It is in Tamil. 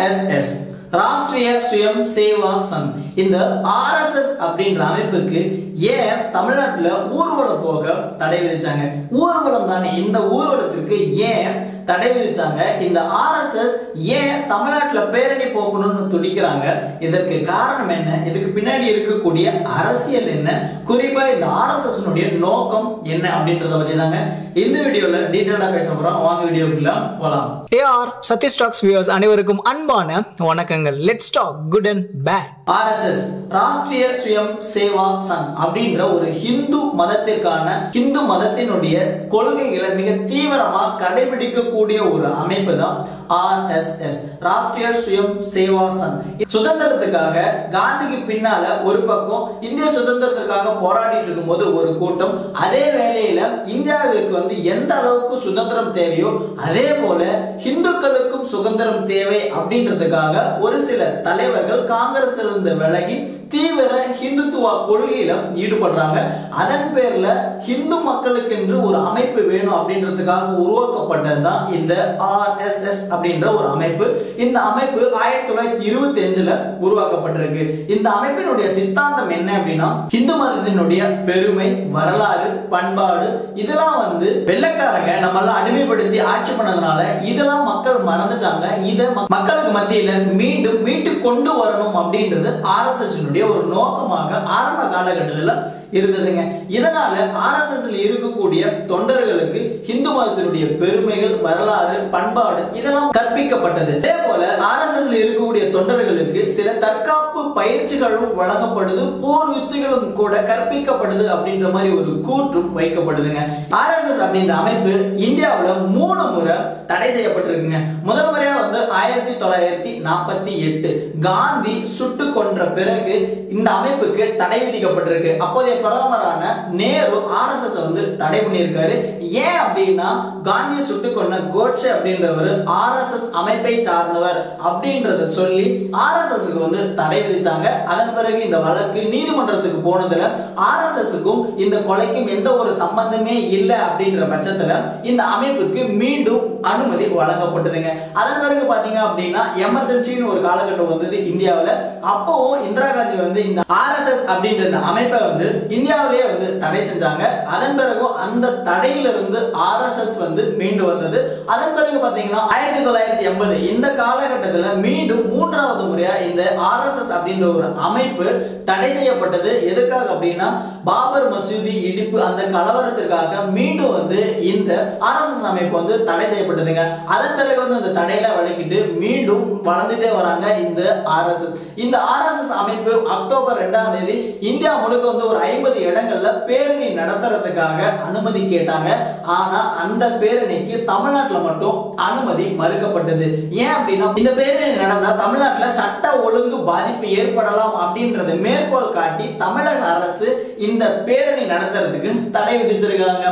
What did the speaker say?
ஆர்எஸ்எஸ் ராஷ்டிரிய சுயம் சேவா சங் இந்த ஆர்எஸ்எஸ் அப்படின்ற அமைப்புக்கு ஏன் தமிழ்நாட்டுல ஊர்வலம் போக தடை விதிச்சாங்க ஊர்வலம் தானே இந்த ஊர்வலத்திற்கு ஏன் தடை விதிச்சாங்க இந்த ஆர்எஸ்எஸ் ஏன் தமிழ்நாட்டுல பேரணி போகணும்னு துடிக்கிறாங்க இதற்கு காரணம் என்ன இதுக்கு பின்னாடி இருக்கக்கூடிய அரசியல் என்ன குறிப்பா இந்த ஆர்எஸ்எஸ் நோக்கம் என்ன அப்படின்றத பத்தி தாங்க இந்த வீடியோல டீட்டெயிலா பேச போறோம் வாங்க வீடியோக்குள்ள போலாம் ஏஆர் சத்ய ஸ்டாக்ஸ் வியூவர்ஸ் அனைவருக்கும் அன்பான வணக்கங்கள் let's talk good and bad RSS Rashtriya Swayam Seva Sangh அப்படின்ற ஒரு ஹிந்து மதத்திற்கான ஹிந்து மதத்தினுடைய கொள்கைகளை மிக தீவிரமா கடைபிடிக்கக்கூடிய ஒரு அமைப்பு தான் ஆர்எஸ்எஸ் ராஷ்டிரிய சுயம் சேவா சங் சுதந்திரத்துக்காக காந்திக்கு பின்னால ஒரு பக்கம் இந்திய சுதந்திரத்துக்காக போராடிட்டு இருக்கும்போது ஒரு கூட்டம் அதே வேளையில இந்தியாவிற்கு வந்து எந்த அளவுக்கு சுதந்திரம் தேவையோ அதே போல இந்துக்களுக்கும் சுதந்திரம் தேவை அப்படின்றதுக்காக ஒரு சில தலைவர்கள் காங்கிரஸ்ல இருந்து விலகி தீவிர ஹிந்துத்துவ கொள்கையில ஈடுபடுறாங்க அதன் பேர்ல ஹிந்து மக்களுக்கு என்று ஒரு அமைப்பு வேணும் அப்படின்றதுக்காக உருவாக்கப்பட்டது தான் இந்த ஆர்எஸ்எஸ் அப்படின்ற ஒரு அமைப்பு இந்த அமைப்பு ஆயிரத்தி தொள்ளாயிரத்தி இருபத்தி அஞ்சுல உருவாக்கப்பட்டிருக்கு இந்த அமைப்பினுடைய சித்தாந்தம் என்ன அப்படின்னா ஹிந்து மதத்தினுடைய பெருமை வரலாறு பண்பாடு இதெல்லாம் வந்து வெள்ளக்காரங்க நம்ம எல்லாம் அடிமைப்படுத்தி ஆட்சி பண்ணதுனால இதெல்லாம் மக்கள் மறந்துட்டாங்க இதை ம- மக்களுக்கு மத்தியில மீண்டும் மீட்டு கொண்டு வரணும் அப்படின்றது ஆர்எஸ்எஸ் ஒரு நோக்கமாக ஆரம்ப காலகட்டத்தில் இருந்ததுங்க இதனால ஆர்எஸ்எஸ் இருக்கக்கூடிய தொண்டர்களுக்கு இந்து மதத்தினுடைய பெருமைகள் வரலாறு பண்பாடு இதெல்லாம் கற்பிக்கப்பட்டது அதே போல ஆர்எஸ்எஸ் இருக்கக்கூடிய தொண்டர்களுக்கு சில தற்காப்பு பயிற்சிகளும் வழங்கப்படுது போர் யுத்திகளும் கூட கற்பிக்கப்படுது அப்படின்ற மாதிரி ஒரு கூற்றும் வைக்கப்படுதுங்க ஆர்எஸ்எஸ் அப்படின்ற அமைப்பு இந்தியாவுல மூணு முறை தடை செய்யப்பட்டிருக்குங்க முதல் முறையா வந்து ஆயிரத்தி தொள்ளாயிரத்தி நாற்பத்தி எட்டு காந்தி சுட்டு கொன்ற பிறகு இந்த அமைப்புக்கு தடை விதிக்கப்பட்டிருக்கு அப்போதைய பிரதமரான நேரு ஆர்எஸ்எஸ் வந்து தடை பண்ணியிருக்காரு ஏன் அப்படின்னா காந்தியை சுட்டு கொன்ன கோட்சே அப்படின்றவர் ஆர்எஸ்எஸ் அமைப்பை சார்ந்தவர் அப்படின்றத சொல்லி ஆர்எஸ்எஸ் வந்து தடை விதிச்சாங்க அதன் பிறகு இந்த வழக்கு நீதிமன்றத்துக்கு போனதுல ஆர்எஸ்எஸ்க்கும் இந்த கொலைக்கும் எந்த ஒரு சம்பந்தமே இல்லை அப்படின்ற பட்சத்துல இந்த அமைப்புக்கு மீண்டும் அனுமதி வழங்கப்பட்டதுங்க அதன் பிறகு பாத்தீங்க அப்படின்னா எமர்ஜென்சின்னு ஒரு காலகட்டம் வந்தது இந்தியாவுல அப்பவும் இந்திரா காந்தி வந்து இந்த ஆர்எஸ்எஸ் அப்படின்ற இந்த அமைப்பை வந்து இந்தியாவிலேயே வந்து தடை செஞ்சாங்க அதன் பிறகு அந்த தடையிலிருந்து ஆர்எஸ்எஸ் வந்து மீண்டு வந்தது அதன் பிறகு பாத்தீங்கன்னா ஆயிரத்தி தொள்ளாயிரத்தி எண்பது இந்த காலகட்டத்துல மீண்டும் மூன்றாவது முறையா இந்த ஆர்எஸ்எஸ் அப்படின்ற ஒரு அமைப்பு தடை செய்யப்பட்டது எதுக்காக அப்படின்னா பாபர் மசூதி இடிப்பு அந்த கலவரத்திற்காக மீண்டும் வந்து இந்த ஆர்எஸ்எஸ் அமைப்பு வந்து தடை செய்யப்பட்டதுங்க அதன் பிறகு வந்து அந்த தடையில விளக்கிட்டு மீண்டும் வளர்ந்துட்டே வராங்க இந்த ஆர்எஸ்எஸ் இந்த ஆர்எஸ்எஸ் அமைப்பு அக்டோபர் ரெண்டாம் தேதி இந்தியா முழுக்க வந்து ஒரு ஐம்பது இடங்கள்ல பேரணி நடத்துறதுக்காக அனுமதி கேட்டாங்க ஆனா அந்த பேரணிக்கு தமிழ்நாட்டுல மட்டும் அனுமதி மறுக்கப்பட்டது ஏன் அப்படின்னா இந்த பேரணி நடந்தா தமிழ்நாட்டுல சட்ட ஒழுங்கு பாதிப்பு ஏற்படலாம் அப்படின்றத மேற்கோள் காட்டி தமிழக அரசு இந்த பேரணி நடத்துறதுக்கு தடை விதிச்சிருக்காங்க